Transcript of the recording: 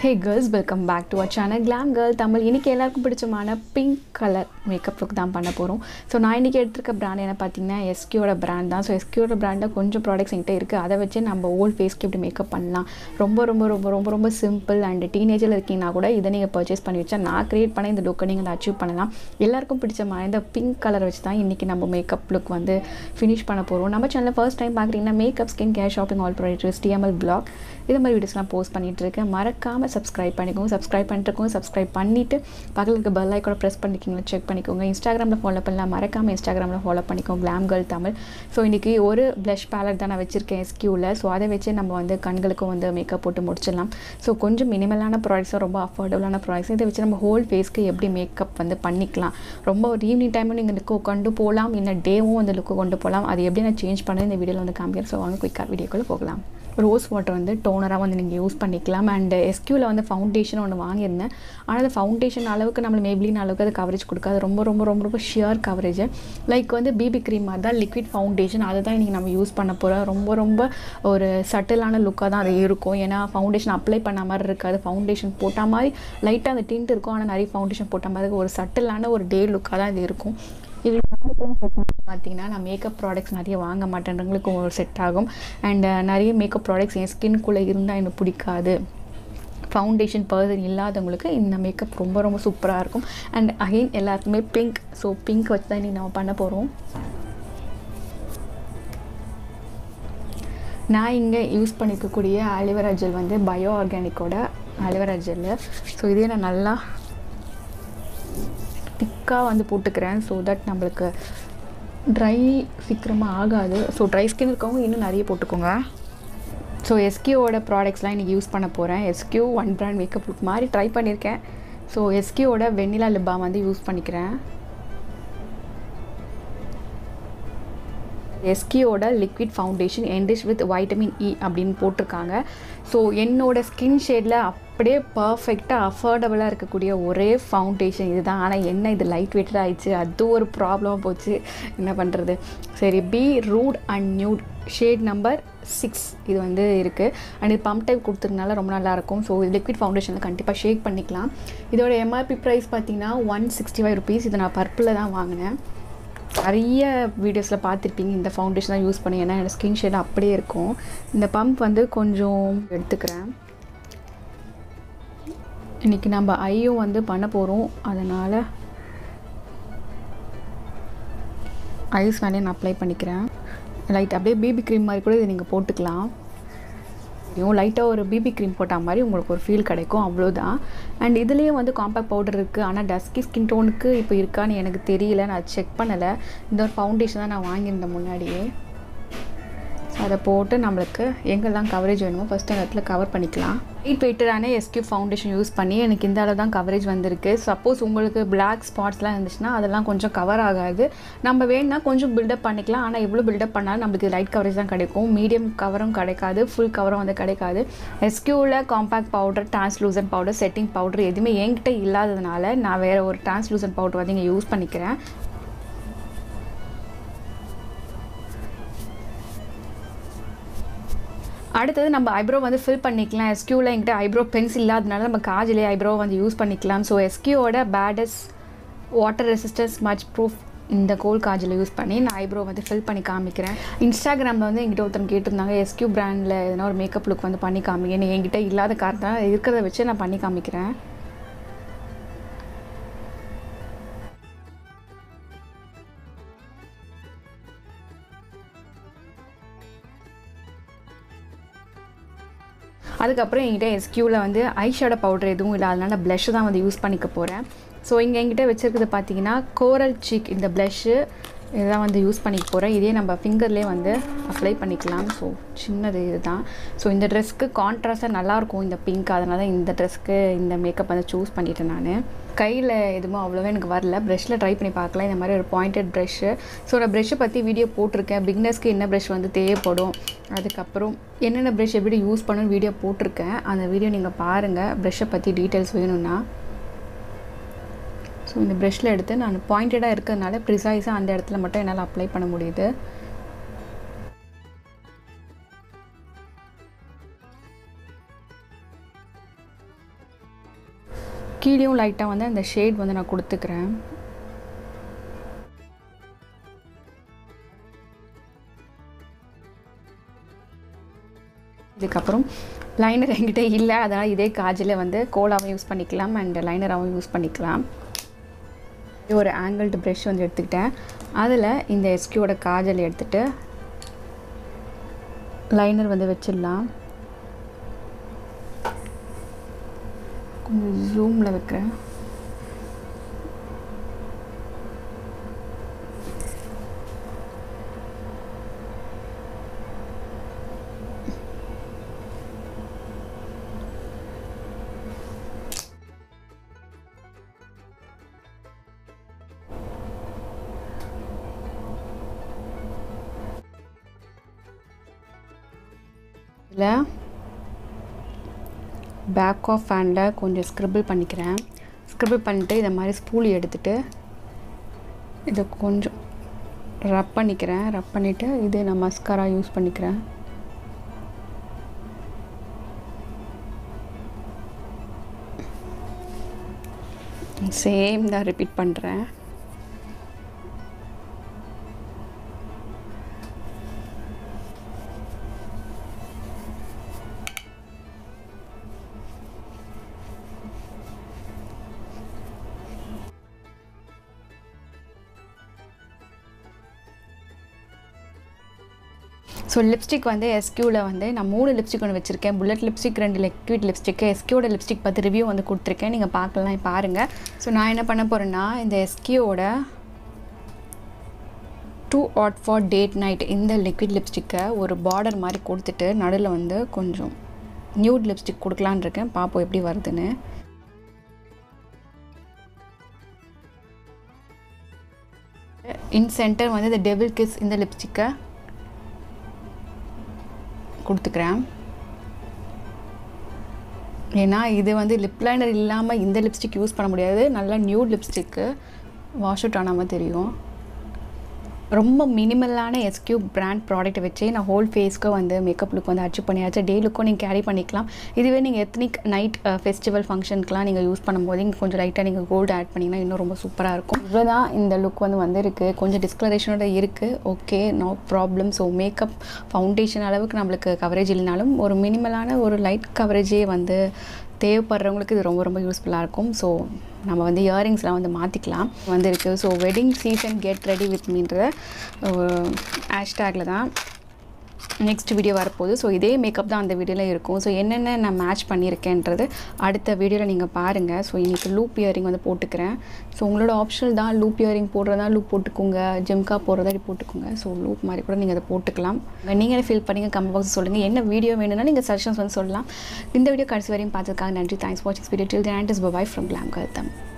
hey girls welcome back to our channel glam girl Tamil இன்றைக்கி எல்லாருக்கும் பிடிச்சமான பிங்க் கலர் மேக்கப் லுக் தான் பண்ண போகிறோம் ஸோ நான் இன்றைக்கி எடுத்திருக்க பிராண்ட் என்ன பார்த்தீங்கன்னா எஸ்கியோட பிராண்ட் தான் ஸோ எஸ்கியோட பிராண்டில் கொஞ்சம் ப்ராடக்ட்ஸ் என்கிட்ட இருக்குது அதை வச்சு நம்ம ஓல்ட் ஃபேஸ்க்கு இப்படி மேக்கப் பண்ணலாம் ரொம்ப ரொம்ப ரொம்ப ரொம்ப ரொம்ப சிம்பிள் அண்ட் டீனேஜில் இருக்கீங்கன்னா கூட இதை நீங்கள் பர்ச்சேஸ் பண்ணி வச்சா நான் க்ரியேட் பண்ண இந்த லுக்கை நீங்கள் அதை அச்சீவ் பண்ணலாம் எல்லாருக்கும் பிடிச்சமான இந்த பிங்க் கலர் வச்சு தான் இன்றைக்கி நம்ம மேக்கப் லுக் வந்து ஃபினிஷ் பண்ண போகிறோம் நம்ம சேனலில் ஃபர்ஸ்ட் டைம் பார்க்குறீங்கன்னா makeup skin care shopping haul products T M L blog இது மாதிரி வீடியோஸ்லாம் போஸ்ட் பண்ணிகிட்டு இருக்கேன் மறக்காமல் சப்ஸ்கிரைப் பண்ணிக்கோங்க சப்ஸ்கிரைப் பண்ணிட்டுருக்கோங்க சப்ஸ்கிரைப் பண்ணிவிட்டு பக்கத்தில் இருக்க பெல் ஐக்கோட ப்ரெஸ் பண்ணிக்கிங்களா செக் பண்ணிக்கோங்க இன்ஸ்டாகிராமில் ஃபாலோ பண்ணலாம் மறக்காமல் இன்ஸ்டாகிராமில் ஃபாலோ பண்ணிக்கோங்க கிளாம் கேர்ள் தமிழ் ஸோ இன்றைக்கி ஒரு ப்ளஷ் பேலட் தான் நான் வச்சுருக்கேன் எஸ்கியூவில் ஸோ அதை வச்சு நம்ம வந்து கண்களுக்கும் வந்து மேக்கப் போட்டு முடிச்சிடலாம் ஸோ கொஞ்சம் மினிமலான ப்ராடக்ட்ஸும் ரொம்ப அஃபோர்டபுளான ப்ராடக்ட்ஸ் இதை வச்சு நம்ம ஹோல் ஃபேஸ்க்கு எப்படி மேக்கப் வந்து பண்ணிக்கலாம் ரொம்ப ஒரு ஈவினிங் டைமும் நீங்கள் லுக்கு கொண்டு போகலாம் இன்னும் டேவும் வந்து லுக்கு கொண்டு போகலாம் அது எப்படி நான் சேஞ்ச் பண்ணி இந்த வீடியோவில் வந்து காமிக்கிறேன் ஸோ வாங்க குயிக்காக வீடியோக்குள்ளே போகலாம் ரோஸ் வாட்டர் வந்து டோனராக வந்து நீங்கள் யூஸ் பண்ணிக்கலாம் அண்ட் எஸ்கியூவில் வந்து ஃபவுண்டேஷன் ஒன்று வாங்கியிருந்தேன் ஆனால் அந்த ஃபவுண்டேஷன் அளவுக்கு நம்ம மேப்ளின் அளவுக்கு அது கவரேஜ் கொடுக்காது ரொம்ப ரொம்ப ரொம்ப ரொம்ப ஷியர் கவரேஜ் லைக் வந்து பிபி க்ரீம் மாதிரி தான் லிக்விட் ஃபவுண்டேஷன் அதை தான் இன்றைக்கி நம்ம யூஸ் பண்ண போகிறோம் ரொம்ப ரொம்ப ஒரு சட்டிலான லுக்காக தான் அது இருக்கும் ஏன்னா ஃபவுண்டேஷன் அப்ளை பண்ண மாதிரி இருக்காது ஃபவுண்டேஷன் போட்ட மாதிரி லைட்டாக அந்த டிண்ட் இருக்கும் ஆனால் நிறைய ஃபவுண்டேஷன் போட்ட மாதிரி ஒரு சட்டிலான ஒரு டே லுக்காக தான் இது இருக்கும் இது பார்த்தீங்கன்னா நான் மேக்கப் ப்ராடக்ட்ஸ் நிறைய வாங்க மாட்டேன்றவங்களுக்கு ஒரு செட் ஆகும் அண்ட் நிறைய மேக்கப் ப்ராடக்ட்ஸ் என் ஸ்கின்குள்ளே இருந்தால் எனக்கு பிடிக்காது ஃபவுண்டேஷன் பர்சன் இல்லாதவங்களுக்கு இந்த மேக்கப் ரொம்ப ரொம்ப சூப்பராக இருக்கும் அண்ட் அகெயின் எல்லாருக்குமே பிங்க் ஸோ பிங்க் வச்சு தான் இன்றைக்கி நம்ம பண்ண போகிறோம் நான் இங்கே யூஸ் பண்ணிக்கக்கூடிய ஆலிவரா ஜெல் வந்து பயோ ஆர்கானிக்கோட ஆலிவரா ஜெல்லு ஸோ இதே நான் நல்லா திக்காக வந்து போட்டுக்கிறேன் ஸோ தட் நம்மளுக்கு ட்ரை சீக்கிரமாக ஆகாது ஸோ ட்ரை ஸ்கின் இருக்கவங்க இன்னும் நிறைய போட்டுக்கோங்க ஸோ எஸ்கியூவோட ப்ராடக்ட்ஸ்லாம் இன்றைக்கி யூஸ் பண்ண போகிறேன் S Q one brand makeup look மாதிரி ட்ரை பண்ணியிருக்கேன் ஸோ எஸ்கியூவோட வெண்ணிலா லிப்பாம் வந்து யூஸ் பண்ணிக்கிறேன் எஸ்கியோட liquid foundation enriched with vitamin E அப்படின்னு போட்டிருக்காங்க ஸோ என்னோடய ஸ்கின் ஷேடில் அப்படியே பர்ஃபெக்டாக அஃபோர்டபுளாக இருக்கக்கூடிய ஒரே ஃபவுண்டேஷன் இது தான் ஆனால் என்ன இது லைட் வெயிட்டட் ஆயிடுச்சு அது ஒரு ப்ராப்ளமாக போச்சு என்ன பண்ணுறது சரி B root and nude shade number six இது வந்து இருக்குது அண்ட் இது பம்ப் டைப் கொடுத்துருக்கனால ரொம்ப நல்லாயிருக்கும் ஸோ இது லிக்விட் ஃபவுண்டேஷனில் கண்டிப்பாக ஷேக் பண்ணிக்கலாம் இதோட எம்ஆர்பி ப்ரைஸ் பார்த்தீங்கன்னா ஒன் சிக்ஸ்டி ஃபைவ் ருபீஸ் இது நான் பர்பிளில் தான் வாங்கினேன் நிறைய வீடியோஸில் பார்த்துருப்பீங்க இந்த ஃபவுண்டேஷன் தான் யூஸ் பண்ணி ஏன்னா என்னோடய ஸ்கின் ஷேட் அப்படியே இருக்கும் இந்த பம்ப் வந்து கொஞ்சம் எடுத்துக்கிறேன் இன்றைக்கி நம்ம ஐயும் வந்து பண்ண போகிறோம் அதனால் ஐஸ் வேலையை நான் அப்ளை பண்ணிக்கிறேன் லைட் அப்படியே பிபி க்ரீம் மாதிரி கூட இதை நீங்கள் போட்டுக்கலாம் தெரியும் லைட்டாக ஒரு பிபி க்ரீம் போட்ட மாதிரி உங்களுக்கு ஒரு ஃபீல் கிடைக்கும் அவ்வளோதான் அண்ட் இதுலேயும் வந்து காம்பேக்ட் பவுடர் இருக்குது ஆனால் டஸ்கி ஸ்கின் டோனுக்கு இப்போ இருக்கான்னு எனக்கு தெரியல நான் செக் பண்ணலை இந்த ஒரு ஃபவுண்டேஷன் தான் நான் வாங்கியிருந்தேன் முன்னாடியே அதை போட்டு நம்மளுக்கு எங்கெல்லாம் கவரேஜ் வேணுமோ ஃபஸ்ட்டு அந்த இடத்துல கவர் பண்ணிக்கலாம் லைட் வெயிட்டடான எஸ்கியூ ஃபவுண்டேஷன் யூஸ் பண்ணி எனக்கு இந்த அளவு தான் கவரேஜ் வந்திருக்கு சப்போஸ் உங்களுக்கு பிளாக் ஸ்பாட்ஸ்லாம் இருந்துச்சுன்னா அதெல்லாம் கொஞ்சம் கவர் ஆகாது நம்ம வேணும்னா கொஞ்சம் பில்டப் பண்ணிக்கலாம் ஆனால் எவ்வளோ பில்டப் பண்ணாலும் நம்மளுக்கு லைட் கவரேஜ் தான் கிடைக்கும் மீடியம் கவரும் கிடைக்காது ஃபுல் கவரும் வந்து கிடைக்காது எஸ்கியூவில் compact powder translucent powder setting powder எதுவுமே என்கிட்ட இல்லாததுனால நான் வேறு ஒரு டிரான்ஸ்லூசன் பவுடர் வந்து இங்கே யூஸ் பண்ணிக்கிறேன் அடுத்தது நம்ம ஐப்ரோ வந்து ஃபில் பண்ணிக்கலாம் எஸ்கியூவில் என்கிட்ட ஐப்ரோ பென்ஸ் இல்லாதனால நம்ம காஜிலே ஐப்ரோ வந்து யூஸ் பண்ணிக்கலாம் ஸோ எஸ்கியூவோட badass water resistance much proof இந்த கோல் காஜில் யூஸ் பண்ணி நான் ஐப்ரோ வந்து ஃபில் பண்ணி காமிக்கிறேன் இன்ஸ்டாகிராமில் வந்து எங்கிட்ட ஒருத்தர் கேட்டிருந்தாங்க எஸ்கியூ பிராண்டில் எதனா ஒரு மேக்கப் லுக் வந்து பண்ணி காமிங்க என்கிட்ட இல்லாத காரணம் இருக்கிறத வச்சு நான் பண்ணி காமிக்கிறேன் அதுக்கப்புறம் என்கிட்ட எஸ்கியூவில் வந்து ஐஷேடோ பவுடர் எதுவும் இல்லை அதனால் நான் ப்ளஷ் தான் வந்து யூஸ் பண்ணிக்க போகிறேன் ஸோ இங்கே என்கிட்ட வச்சுருக்குது பார்த்தீங்கன்னா கோரல் சீக் இந்த ப்ளஷ்ஷு இதெல்லாம் வந்து யூஸ் பண்ணிக்க போகிறேன் இதே நம்ம ஃபிங்கர்லேயே வந்து அப்ளை பண்ணிக்கலாம் ஸோ சின்னது இதுதான் ஸோ இந்த ட்ரெஸ்க்கு கான்ட்ராஸ்ட்டாக நல்லாயிருக்கும் இந்த பிங்க் அதனால தான் இந்த ட்ரெஸ்க்கு இந்த மேக்கப் வந்து சூஸ் பண்ணிட்டேன் நான் கையில் எதுவும் அவ்வளோவா எனக்கு வரல ப்ரெஷ்ஷில் ட்ரை பண்ணி பார்க்கலாம் இந்த மாதிரி ஒரு பாயிண்டட் ப்ரெஷ்ஷு ஸோ நான் ப்ரெஷ்ஷை பற்றி வீடியோ போட்டிருக்கேன் பிக்னஸ்க்கு என்ன ப்ரெஷ் வந்து தேவைப்படும் அதுக்கப்புறம் என்னென்ன ப்ரெஷ் எப்படி யூஸ் பண்ணணும்னு வீடியோ போட்டிருக்கேன் அந்த வீடியோ நீங்கள் பாருங்கள் ப்ரெஷ்ஷை பற்றி டீட்டெயில்ஸ் வேணும்னா ஸோ இந்த ப்ரெஷ்ஷில் எடுத்து நான் பாயிண்டடாக இருக்கிறதுனால ப்ரிசைஸாக அந்த இடத்துல மட்டும் என்னால் அப்ளை பண்ண முடியுது கீழேயும் லைட்டாக வந்து அந்த ஷேட் வந்து நான் கொடுத்துக்கிறேன் இதுக்கப்புறம் லைனர் என்கிட்ட இல்லை அதனால் இதே காஜில் வந்து கோலாவும் யூஸ் பண்ணிக்கலாம் அண்ட் லைனராகவும் யூஸ் பண்ணிக்கலாம் ஒரு ஆங்கிள்டு ப்ரெஷ் வந்து எடுத்துக்கிட்டேன் அதில் இந்த எஸ்கியோட காஜல் எடுத்துகிட்டு லைனர் வந்து வச்சிடலாம் கொஞ்சம் ஜூமில் வைக்கிறேன் இதில் பேக் ஆஃப் ஃபேனில் கொஞ்சம் ஸ்க்ரிபிள் பண்ணிக்கிறேன் ஸ்க்ரிபிள் பண்ணிட்டு இதை மாதிரி ஸ்பூலி எடுத்துட்டு இதை கொஞ்சம் ரப் பண்ணிக்கிறேன் ரப் பண்ணிவிட்டு இது நான் மஸ்காரா யூஸ் பண்ணிக்கிறேன் சேம் தான் ரிப்பீட் பண்ணுறேன் ஸோ லிப்ஸ்டிக் வந்து எஸ்கியூவில் வந்து நான் மூணு லிப்ஸ்டிக் ஒன்று வச்சுருக்கேன் புல்லட் லிப்ஸ்டிக் ரெண்டு லிக்விட் லிப்ஸ்டிக்கு எஸ்கியோட லிப்ஸ்டிக் பற்றி ரிவ்யூ வந்து கொடுத்துருக்கேன் நீங்கள் பார்க்கலாம் பாருங்கள் ஸோ நான் என்ன பண்ண போகிறேன்னா இந்த எஸ்கியோட to add for date night இந்த லிக்விட் லிப்ஸ்டிக்கை ஒரு பார்டர் மாதிரி கொடுத்துட்டு நடுவில் வந்து கொஞ்சம் நியூட் லிப்ஸ்டிக் கொடுக்கலான்னு இருக்கேன் பார்ப்போம் எப்படி வருதுன்னு இன் சென்டர் வந்து இந்த டெவில் கிஸ் இந்த லிப்ஸ்டிக்கை கொடுத்துக்கிறேன் ஏன்னா இது வந்து லிப் லைனர் இல்லாமல் இந்த லிப்ஸ்டிக் யூஸ் பண்ண முடியாது நல்லா நியூட் லிப்ஸ்டிக்கு வாஷ் அவுட் ஆனாமல் தெரியும் ரொம்ப மினிமலான எஸ்கியூ பிராண்ட் ப்ராடக்ட்டை வச்சு நான் ஹோல் ஃபேஸ்க்கு வந்து மேக்கப் லுக் வந்து அச்சீவ் பண்ணியாச்சு டே லுக்கும் நீங்கள் கேரி பண்ணிக்கலாம் இதுவே நீங்கள் எத்னிக் நைட் ஃபெஸ்டிவல் ஃபங்க்ஷனுக்குலாம் நீங்கள் யூஸ் பண்ணும்போது இங்கே கொஞ்சம் லைட்டாக நீங்கள் கோல்டு ஆட் பண்ணிங்கன்னா இன்னும் ரொம்ப சூப்பராக இருக்கும் இவ்வளோ தான் இந்த லுக் வந்து வந்திருக்கு கொஞ்சம் டிஸ்கலரேஷனோட இருக்குது okay no problem so makeup foundation அளவுக்கு நம்மளுக்கு கவரேஜ் இல்லைனாலும் ஒரு மினிமலான ஒரு லைட் கவரேஜே வந்து தேவைப்படுறவங்களுக்கு இது ரொம்ப ரொம்ப யூஸ்ஃபுல்லாக இருக்கும் ஸோ நம்ம வந்து இயரிங்ஸ்லாம் வந்து மாற்றிக்கலாம் வந்திருக்கு so wedding season get ready with me ஹேஷ்டேக்கில் தான் நெக்ஸ்ட் வீடியோ வரப்போகுது ஸோ இதே மேக்கப் தான் அந்த வீடியோவில் இருக்கும் ஸோ என்னென்ன நான் மேட்ச் பண்ணியிருக்கேன்றது அடுத்த வீடியோவில் நீங்கள் பாருங்கள் ஸோ இன்றைக்கி லூப் இயரிங் வந்து போட்டுக்கிறேன் ஸோ உங்களோட ஆப்ஷனல் தான் லூப் இயரிங் போடுறதா லூப் போட்டுக்கோங்க ஜிம்கா போடுறதா போட்டுக்கோங்க ஸோ லூப் மாதிரி கூட நீங்கள் அதை போட்டுக்கலாம் நீங்கள் ஃபீல் பண்ணிங்க கமெண்ட் பாக்ஸ் சொல்லுங்கள் என்ன வீடியோ வேணும்னா நீங்கள் சஜஷன்ஸ் வந்து சொல்லலாம் இந்த வீடியோ கடைசி வரையும் பார்த்ததுக்காக நன்றி தேங்க்ஸ் வாட்சிங் video till the is bye bye from glam கல்தம்